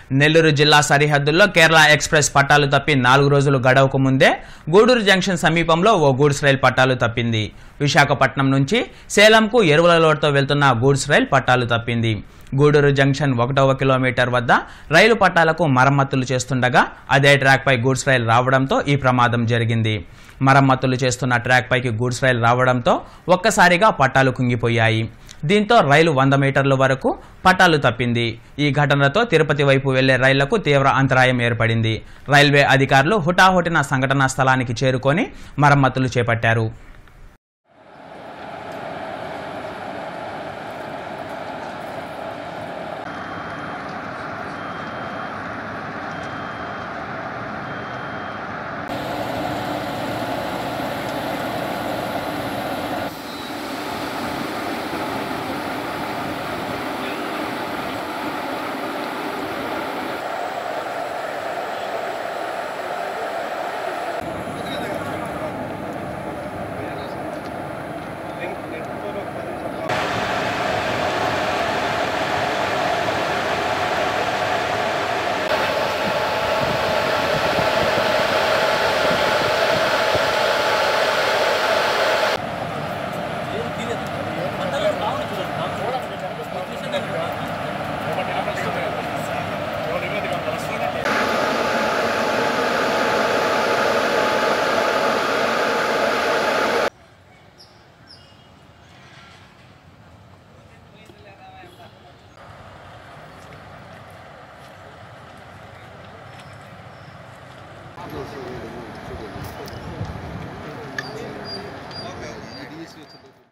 నెల్లూరు జిల్లా సరిహద్దుల్లో కేరళ ఎక్స్ప్రెస్ పట్టాలు తప్పి నాలుగు రోజులు గడవకు ముందే గూడూరు జంక్షన్ సమీపంలో ఓ గూడ్స్ రైలు పట్టాలు తప్పింది విశాఖపట్నం నుంచి సేలంకు ఎరువుల లోడ్తో వెళ్తున్న గూడ్స్ రైలు పట్టాలు తప్పింది గూడూరు జంక్షన్ ఒకటవ కిలోమీటర్ వద్ద రైలు పట్టాలకు మరమ్మతులు చేస్తుండగా అదే ట్రాక్పై గూడ్స్ రైలు రావడంతో ఈ ప్రమాదం జరిగింది మరమ్మతులు చేస్తున్న ట్రాక్ పైకి గూడ్స్ రైలు రావడంతో ఒక్కసారిగా పట్టాలు కుంగిపోయాయి దీంతో రైలు వంద మీటర్ల వరకు పట్టాలు తప్పింది ఈ ఘటనతో తిరుపతి వైపు వెళ్లే రైళ్లకు తీవ్ర అంతరాయం ఏర్పడింది రైల్వే అధికారులు హుటాహుటిన సంఘటనా స్థలానికి చేరుకొని మరమ్మతులు చేపట్టారు Okay.